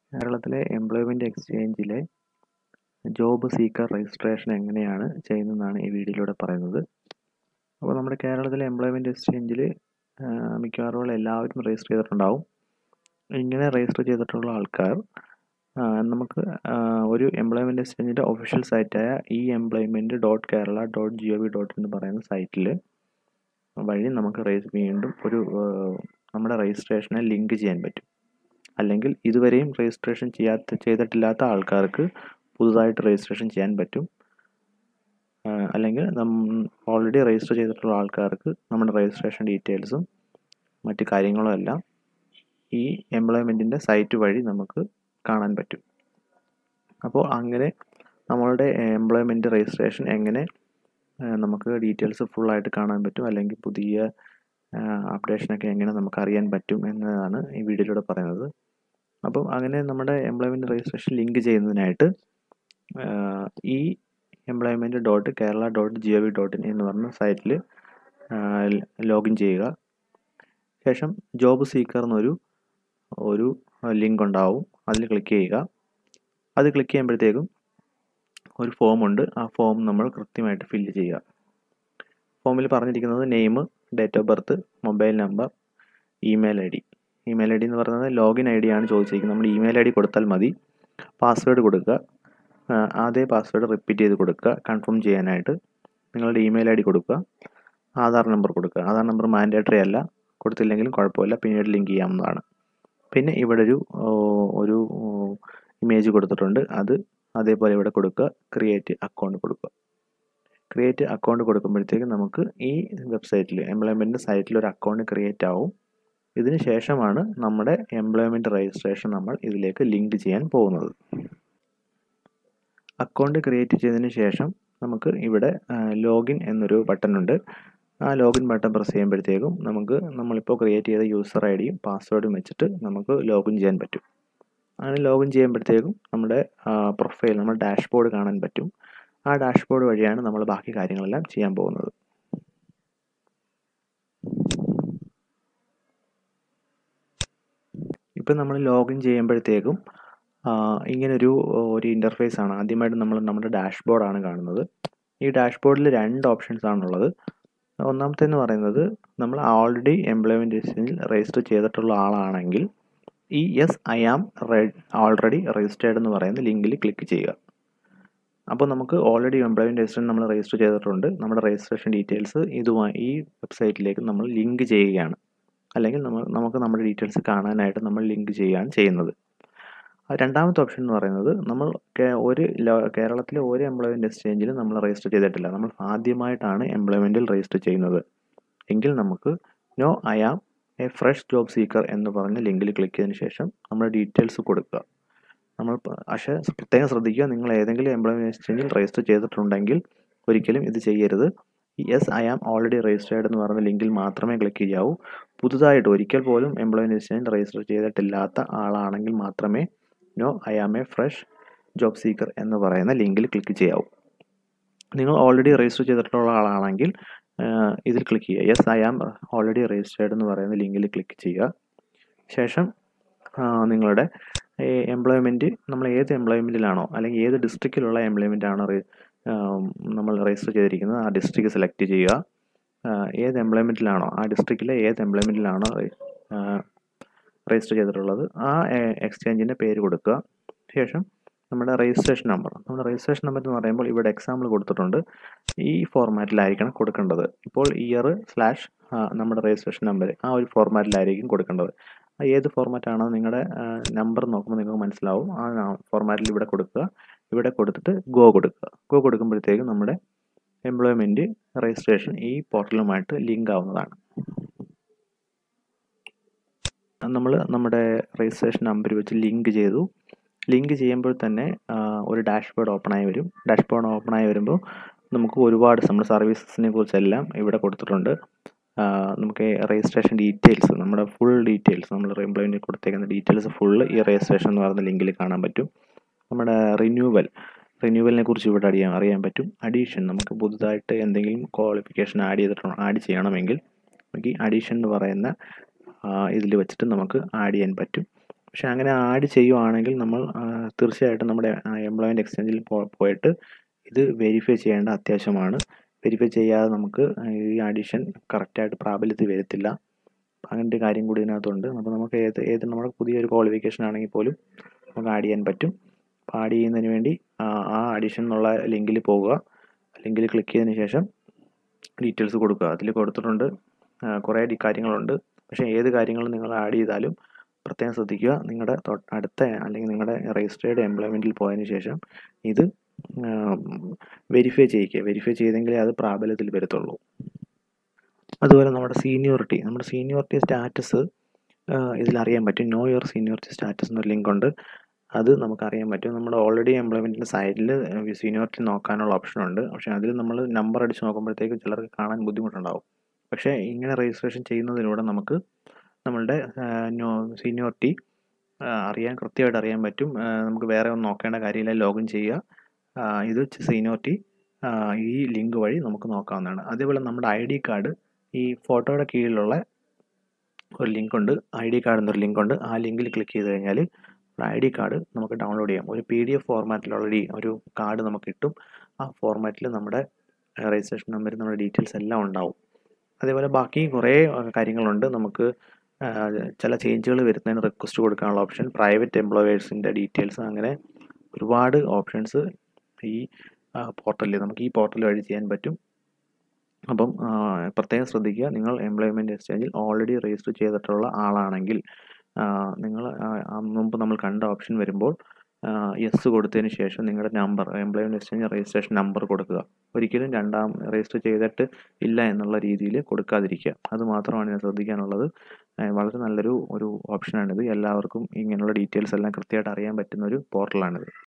കേരളത്തിലെ എംപ്ലോയ്മെൻറ്റ് എക്സ്ചേഞ്ചിലെ job seeker registration എങ്ങനെയാണ് ചെയ്യുന്നതെന്നാണ് ഈ വീഡിയോയിലൂടെ പറയുന്നത് അപ്പോൾ നമ്മുടെ കേരളത്തിലെ എംപ്ലോയ്മെൻറ്റ് എക്സ്ചേഞ്ചിൽ മിക്കവാറും ഉള്ള എല്ലാവരും രജിസ്റ്റർ ചെയ്തിട്ടുണ്ടാവും ഇങ്ങനെ രജിസ്റ്റർ ചെയ്തിട്ടുള്ള ആൾക്കാർ ആ, നമുക്ക് ആ, ഒരു എംപ്ലോയ്മെൻറ്റ് എക്സ്ചേഞ്ചിൻ്റെ ഒഫീഷ്യൽ സൈറ്റായ E employment dot Kerala dot G O V dot എന്ന് പറയുന്ന സൈറ്റിൽ വഴി നമുക്ക് രജിസ്റ്റർ വീണ്ടും ഒരു ആ, നമ്മുടെ രജിസ്ട്രേഷനെ ലിങ്ക് ചെയ്യാൻ പറ്റും അല്ലെങ്കിൽ ഇതുവരെയും രജിസ്ട്രേഷൻ ചെയ്യാത്ത ചെയ്തിട്ടില്ലാത്ത ആൾക്കാർക്ക് പുതുതായിട്ട് രജിസ്ട്രേഷൻ ചെയ്യാൻ പറ്റും ആ, അല്ലെങ്കിൽ നം ഓൾറെഡി രജിസ്റ്റർ ചെയ്തിട്ടുള്ള ആൾക്കാർക്ക് നമ്മുടെ രജിസ്ട്രേഷൻ ഡീറ്റെയിൽസും മറ്റു കാര്യങ്ങളും എല്ലാം ഈ എംപ്ലോയ്മെൻറ്റിൻ്റെ സൈറ്റ് വഴി നമുക്ക് കാണാൻ പറ്റും അപ്പോൾ അങ്ങനെ നമ്മളുടെ എംപ്ലോയ്മെൻറ്റ് രജിസ്ട്രേഷൻ എങ്ങനെ ആ, നമുക്ക് ഡീറ്റെയിൽസ് ഫുള്ളായിട്ട് കാണാൻ പറ്റും അല്ലെങ്കിൽ പുതിയ അപ്ഡേഷനൊക്കെ എങ്ങനെ നമുക്ക് അറിയാൻ പറ്റും എന്നതാണ് ഈ വീഡിയോയിലൂടെ പറയുന്നത് അപ്പം അങ്ങനെ നമ്മുടെ എംപ്ലോയ്മെൻറ്റ് രജിസ്ട്രേഷൻ ലിങ്ക് ചെയ്യുന്നതിനായിട്ട് ആ, ഈ employment dot Kerala dot G O V dot in എന്ന് പറഞ്ഞ സൈറ്റിൽ ലോഗിൻ ചെയ്യുക ശേഷം ജോബ് സീക്കർ എന്നൊരു ഒരു ലിങ്ക് ഉണ്ടാവും അതിൽ ക്ലിക്ക് ചെയ്യുക അത് ക്ലിക്ക് ചെയ്യുമ്പോഴത്തേക്കും ഒരു ഫോം ഉണ്ട് ആ ഫോം നമ്മൾ കൃത്യമായിട്ട് ഫില്ല് ചെയ്യുക ഫോമിൽ പറഞ്ഞിരിക്കുന്നത് name date of birth mobile number email I D email I D എന്ന് പറയുന്നത് ലോഗിൻ ഐ ഡി ആണ് ചോദിച്ചിരിക്കുന്നത് നമ്മൾ ഇമെയിൽ ഐ ഡി കൊടുത്താൽ മതി പാസ്വേഡ് കൊടുക്കുക ആ, അതേ പാസ്വേഡ് റിപ്പീറ്റ് ചെയ്ത് കൊടുക്കുക കൺഫേം ചെയ്യാനായിട്ട് നിങ്ങളുടെ ഇമെയിൽ ഐ ഡി കൊടുക്കുക ആധാർ നമ്പർ കൊടുക്കുക ആധാർ നമ്പർ മാൻഡേറ്ററി അല്ല കൊടുത്തില്ലെങ്കിലും കുഴപ്പമില്ല പിന്നീട് ലിങ്ക് ചെയ്യാവുന്നതാണ് പിന്നെ ഇവിടെ ഒരു ഓ, ഒരു ഇമേജ് കൊടുത്തിട്ടുണ്ട് അത് അതേപോലെ ഇവിടെ കൊടുക്കുക ക്രിയേറ്റ് അക്കൗണ്ട് കൊടുക്കുക ക്രിയേറ്റ് അക്കൗണ്ട് കൊടുക്കുമ്പോഴത്തേക്കും നമുക്ക് ഈ വെബ്സൈറ്റിൽ എംപ്ലോയ്മെൻറ്റ് സൈറ്റിൽ ഒരു അക്കൗണ്ട് ക്രിയേറ്റ് ആവും ഇതിന് ശേഷമാണ് നമ്മുടെ എംപ്ലോയ്മെൻറ്റ് രജിസ്ട്രേഷൻ നമ്മൾ ഇതിലേക്ക് ലിങ്ക് ചെയ്യാൻ പോകുന്നത് അക്കൗണ്ട് ക്രിയേറ്റ് ചെയ്തതിന് ശേഷം നമുക്ക് ഇവിടെ ലോഗിൻ എന്നൊരു ബട്ടൺ ഉണ്ട് ആ ലോഗിൻ ബട്ടൺ പ്രസ് ചെയ്യുമ്പോഴത്തേക്കും നമുക്ക് നമ്മളിപ്പോൾ ക്രിയേറ്റ് ചെയ്ത യൂസർ ഐ ഡിയും പാസ്വേഡും വെച്ചിട്ട് നമുക്ക് ലോഗിൻ ചെയ്യാൻ പറ്റും അങ്ങനെ ലോഗിൻ ചെയ്യുമ്പോഴത്തേക്കും നമ്മുടെ പ്രൊഫൈൽ നമ്മുടെ ഡാഷ്ബോർഡ് കാണാൻ പറ്റും ആ ഡാഷ്ബോർഡ് വഴിയാണ് നമ്മൾ ബാക്കി കാര്യങ്ങളെല്ലാം ചെയ്യാൻ പോകുന്നത് ഇപ്പം നമ്മൾ ലോഗിൻ ചെയ്യുമ്പോഴത്തേക്കും ആ, ഇങ്ങനൊരു ഒരു ഇൻ്റർഫേസ് ആണ് ആദ്യമായിട്ട് നമ്മൾ നമ്മുടെ ഡാഷ്ബോർഡാണ് കാണുന്നത് ഈ ഡാഷ്ബോർഡിൽ രണ്ട് ഓപ്ഷൻസ് ആണുള്ളത് ഒന്നാമത്തെ എന്ന് പറയുന്നത് നമ്മൾ ഓൾറെഡി എംപ്ലോയ്മെൻറ്റ് എക്സ്ചേഞ്ചിൽ രജിസ്റ്റർ ചെയ്തിട്ടുള്ള ആളാണെങ്കിൽ ഈ yes I am already registered എന്ന് പറയുന്ന ലിങ്കിൽ ക്ലിക്ക് ചെയ്യുക അപ്പോൾ നമുക്ക് ഓൾറെഡി എംപ്ലോയ്മെൻറ്റ് രജിസ്ട്രേഷൻ നമ്മൾ രജിസ്റ്റർ ചെയ്തിട്ടുണ്ട് നമ്മുടെ രജിസ്ട്രേഷൻ ഡീറ്റെയിൽസ് ഇതുമായി ഈ വെബ്സൈറ്റിലേക്ക് നമ്മൾ ലിങ്ക് ചെയ്യുകയാണ് അല്ലെങ്കിൽ നമ്മൾ നമുക്ക് നമ്മുടെ ഡീറ്റെയിൽസ് കാണാനായിട്ട് നമ്മൾ ലിങ്ക് ചെയ്യുകയാണ് ചെയ്യുന്നത് ആ രണ്ടാമത്തെ ഓപ്ഷൻ എന്ന് പറയുന്നത് നമ്മൾ കേ- ഒരു ലോ- കേരളത്തിലെ ഒരു എംപ്ലോയ്മെൻറ്റ് എക്സ്ചേഞ്ചിലും നമ്മൾ രജിസ്റ്റർ ചെയ്തിട്ടില്ല നമ്മൾ ആദ്യമായിട്ടാണ് എംപ്ലോയ്മെൻറ്റിൽ രജിസ്റ്റർ ചെയ്യുന്നത് എങ്കിൽ നമുക്ക് no I am a fresh job seeker എന്ന് പറഞ്ഞ ലിങ്കിൽ ക്ലിക്ക് ചെയ്തതിന് ശേഷം നമ്മുടെ ഡീറ്റെയിൽസ് കൊടുക്കുക നമ്മൾ പ- പക്ഷേ പ്രത്യേകം ശ്രദ്ധിക്കുക നിങ്ങൾ ഏതെങ്കിലും എംപ്ലോയ്മെൻറ്റ് എക്സ്ചേഞ്ചിൽ രജിസ്റ്റർ ചെയ്തിട്ടുണ്ടെങ്കിൽ ഒരിക്കലും ഇത് ചെയ്യരുത് yes I am already registered എന്ന് പറയുന്ന ലിങ്കിൽ മാത്രമേ ക്ലിക്ക് ചെയ്യാവൂ പുതുതായിട്ട് ഒരിക്കൽ പോലും എംപ്ലോയ്മെൻറ്റ് എക്സ്ചേഞ്ച് രജിസ്റ്റർ ചെയ്തിട്ടില്ലാത്ത ആളാണെങ്കിൽ മാത്രമേ no I am a fresh job seeker എന്ന് പറയുന്ന ലിങ്കിൽ ക്ലിക്ക് ചെയ്യാവൂ നിങ്ങൾ ഓൾറെഡി രജിസ്റ്റർ ചെയ്തിട്ടുള്ള ആളാണെങ്കിൽ ആഹ്, ഇതിൽ ക്ലിക്ക് ചെയ്യുക yes I am already registered എന്ന് പറയുന്ന ലിങ്കിൽ ക്ലിക്ക് ചെയ്യുക ശേഷം ആഹ്, നിങ്ങളുടെ എംപ്ലോയ്മെൻറ്റ് നമ്മൾ ഏത് എംപ്ലോയ്മെൻറ്റിലാണോ അല്ലെങ്കിൽ ഏത് ഡിസ്ട്രിക്റ്റിലുള്ള എംപ്ലോയ്മെൻ്റ് ആണോ റെ- ആം, നമ്മൾ രജിസ്റ്റർ ചെയ്തിരിക്കുന്നത് ആ ഡിസ്ട്രിക്റ്റ് സെലക്ട് ചെയ്യുക ആഹ്, ഏത് എംപ്ലോയ്മെൻറ്റിലാണോ ആ ഡിസ്ട്രിക്റ്റിലെ ഏത് എംപ്ലോയ്മെൻറ്റിലാണോ രജിസ്റ്റർ ചെയ്തിട്ടുള്ളത് ആ എക്സ്ചേഞ്ചിൻ്റെ പേര് കൊടുക്കുക ശേഷം നമ്മുടെ രജിസ്ട്രേഷൻ നമ്പർ നമ്മുടെ രജിസ്ട്രേഷൻ നമ്പർ എന്ന് പറയുമ്പോൾ ഇവിടെ എക്സാമ്പിൾ കൊടുത്തിട്ടുണ്ട് ഈ ഫോർമാറ്റിലായിരിക്കണം കൊടുക്കേണ്ടത് ഇപ്പോൾ ഇയർ സ്ലാഷ് നമ്മുടെ രജിസ്ട്രേഷൻ നമ്പർ ആ ഒരു ഫോർമാറ്റിലായിരിക്കും കൊടുക്കേണ്ടത് ആ ഏത് ഫോർമാറ്റാണോ നിങ്ങളുടെ നമ്പർ നോക്കുമ്പോൾ നിങ്ങൾക്ക് മനസ്സിലാവും ആ ഫോർമാറ്റിൽ ഇവിടെ കൊടുക്കുക ഇവിടെ കൊടുത്തിട്ട് ഗോ കൊടുക്കുക ഗോ കൊടുക്കുമ്പോഴത്തേക്കും നമ്മുടെ എംപ്ലോയ്മെൻറ്റ് രജിസ്ട്രേഷൻ ഈ പോർട്ടലുമായിട്ട് ലിങ്ക് ആവുന്നതാണ് നമ്മൾ നമ്മുടെ രജിസ്ട്രേഷൻ നമ്പർ വെച്ച് ലിങ്ക് ചെയ്തു ലിങ്ക് ചെയ്യുമ്പോൾ തന്നെ ആ, ഒരു ഡാഷ്ബോർഡ് ഓപ്പൺ ആയി വരും ഡാഷ്ബോർഡ് ഓപ്പൺ ആയി വരുമ്പോൾ നമുക്ക് ഒരുപാട് നമ്മുടെ സർവീസസിനെ കുറിച്ചെല്ലാം ഇവിടെ കൊടുത്തിട്ടുണ്ട് ആ, നമുക്ക് രജിസ്ട്രേഷൻ ഡീറ്റെയിൽസ് നമ്മുടെ ഫുൾ ഡീറ്റെയിൽസ് നമ്മൾ എംപ്ലോയിന് കൊടുത്തേക്കുന്ന ഡീറ്റെയിൽസ് ഫുള്ള് ഈ രജിസ്ട്രേഷൻ എന്ന് പറയുന്ന ലിങ്കിൽ കാണാൻ പറ്റും നമ്മുടെ റിന്യൂവൽ റിന്യൂവലിനെ കുറിച്ച് ഇവിടെ അറിയാൻ അറിയാൻ പറ്റും അഡീഷൻ നമുക്ക് പുതുതായിട്ട് എന്തെങ്കിലും ക്വാളിഫിക്കേഷൻ ആഡ് ചെയ്തിട്ടുണ്ടോ ആഡ് ചെയ്യണമെങ്കിൽ നമുക്ക് ഈ അഡീഷൻ എന്ന് പറയുന്ന ഇതിൽ വെച്ചിട്ട് നമുക്ക് ആഡ് ചെയ്യാൻ പറ്റും പക്ഷേ അങ്ങനെ ആഡ് ചെയ്യുവാണെങ്കിൽ നമ്മൾ തീർച്ചയായിട്ടും നമ്മുടെ എംപ്ലോയ്മെൻറ്റ് എക്സ്ചേഞ്ചിൽ പോയിട്ട് ഇത് വെരിഫൈ ചെയ്യേണ്ട അത്യാവശ്യമാണ് വെരിഫൈ ചെയ്യാതെ നമുക്ക് ഈ അഡീഷൻ കറക്റ്റായിട്ട് പ്രാബല്യത്തിൽ വരത്തില്ല അങ്ങനത്തെ ഒരു കാര്യം കൂടി ഇതിനകത്തുണ്ട് അപ്പോൾ നമുക്ക് ഏത് ഏത് നമ്മുടെ പുതിയൊരു ക്വാളിഫിക്കേഷൻ ആണെങ്കിൽ പോലും നമുക്ക് ആഡ് ചെയ്യാൻ പറ്റും അപ്പോൾ ആഡ് ചെയ്യുന്നതിന് വേണ്ടി ആ അഡീഷൻ എന്നുള്ള ലിങ്കിൽ പോവുക ലിങ്കിൽ ക്ലിക്ക് ചെയ്തതിന് ശേഷം ഡീറ്റെയിൽസ് കൊടുക്കുക അതിൽ കൊടുത്തിട്ടുണ്ട് കുറേ കാര്യങ്ങളുണ്ട് പക്ഷേ ഏത് കാര്യങ്ങളും നിങ്ങൾ ആഡ് ചെയ്താലും പ്രത്യേകം ശ്രദ്ധിക്കുക നിങ്ങളുടെ അടുത്ത അല്ലെങ്കിൽ നിങ്ങളുടെ രജിസ്റ്റേർഡ് എംപ്ലോയ്മെൻറ്റിൽ പോയതിന് ശേഷം ഇത് വെരിഫൈ ചെയ്യിക്കുക വെരിഫൈ ചെയ്തെങ്കിലേ അത് പ്രാബല്യത്തിൽ വരത്തുള്ളൂ അതുപോലെ നമ്മുടെ സീനിയോറിറ്റി നമ്മുടെ സീനിയോറിറ്റി സ്റ്റാറ്റസ് ഇതിൽ അറിയാൻ പറ്റും നോ യുവർ സീനിയോറിറ്റി സ്റ്റാറ്റസ് എന്നൊരു ലിങ്ക് ഉണ്ട് അത് നമുക്ക് അറിയാൻ പറ്റും നമ്മുടെ ഓൾറെഡി എംപ്ലോയ്മെൻറ്റിൻ്റെ സൈഡിൽ സീനിയോറിറ്റി നോക്കാനുള്ള ഓപ്ഷൻ ഉണ്ട് പക്ഷേ അതിൽ നമ്മൾ നമ്പർ അടിച്ച് നോക്കുമ്പോഴത്തേക്ക് ചിലർക്ക് കാണാൻ ബുദ്ധിമുട്ടുണ്ടാവും പക്ഷേ ഇങ്ങനെ രജിസ്ട്രേഷൻ ചെയ്യുന്നതിലൂടെ നമുക്ക് നമ്മളുടെ സീനിയോറിറ്റി അറിയാൻ കൃത്യമായിട്ട് അറിയാൻ പറ്റും നമുക്ക് വേറെ ഒന്നും നോക്കേണ്ട കാര്യമില്ല ലോഗിൻ ചെയ്യുക ഇത് സീനിയോറിറ്റി ഈ ലിങ്ക് വഴി നമുക്ക് നോക്കാവുന്നതാണ് അതേപോലെ നമ്മുടെ ഐ ഡി കാർഡ് ഈ ഫോട്ടോയുടെ കീഴിലുള്ള ഒരു ലിങ്ക് ഉണ്ട് ഐ ഡി കാർഡ് എന്നൊരു ലിങ്ക് ഉണ്ട് ആ ലിങ്കിൽ ക്ലിക്ക് ചെയ്ത് കഴിഞ്ഞാൽ ഐ ഡി കാർഡ് നമുക്ക് ഡൗൺലോഡ് ചെയ്യാം ഒരു പി ഡി എഫ് ഫോർമാറ്റിൽ ഓൾറെഡി ഒരു കാർഡ് നമുക്ക് കിട്ടും ആ ഫോർമാറ്റിൽ നമ്മുടെ രജിസ്ട്രേഷൻ നമ്പർ നമ്മുടെ ഡീറ്റെയിൽസ് എല്ലാം ഉണ്ടാവും അതേപോലെ ബാക്കി കുറേ കാര്യങ്ങളുണ്ട് നമുക്ക് ചില ചേഞ്ചുകൾ വരുന്നതിന് റിക്വസ്റ്റ് കൊടുക്കാനുള്ള ഓപ്ഷൻ പ്രൈവറ്റ് എംപ്ലോയേഴ്സിൻ്റെ ഡീറ്റെയിൽസ് അങ്ങനെ ഒരുപാട് ഓപ്ഷൻസ് ഈ പോർട്ടലിൽ നമുക്ക് ഈ പോർട്ടൽ വഴി ചെയ്യാൻ പറ്റും അപ്പം പ്രത്യേകം ശ്രദ്ധിക്കുക നിങ്ങൾ എംപ്ലോയ്മെൻറ്റ് എക്സ്ചേഞ്ചിൽ ഓൾറെഡി രജിസ്റ്റർ ചെയ്തിട്ടുള്ള ആളാണെങ്കിൽ നിങ്ങൾ മുമ്പ് നമ്മൾ കണ്ട ഓപ്ഷൻ വരുമ്പോൾ യെസ് കൊടുത്തതിന് ശേഷം നിങ്ങളുടെ number employment exchange registration number കൊടുക്കുക ഒരിക്കലും രണ്ടാം രജിസ്റ്റർ ചെയ്തിട്ട് ഇല്ല എന്നുള്ള രീതിയിൽ കൊടുക്കാതിരിക്കുക അത് മാത്രമാണ് ഞാൻ ശ്രദ്ധിക്കാനുള്ളത് വളരെ നല്ലൊരു ഒരു ഓപ്ഷനാണിത് എല്ലാവർക്കും ഇങ്ങനെയുള്ള ഡീറ്റെയിൽസ് എല്ലാം കൃത്യമായിട്ട് അറിയാൻ പറ്റുന്ന ഒരു പോർട്ടലാണിത്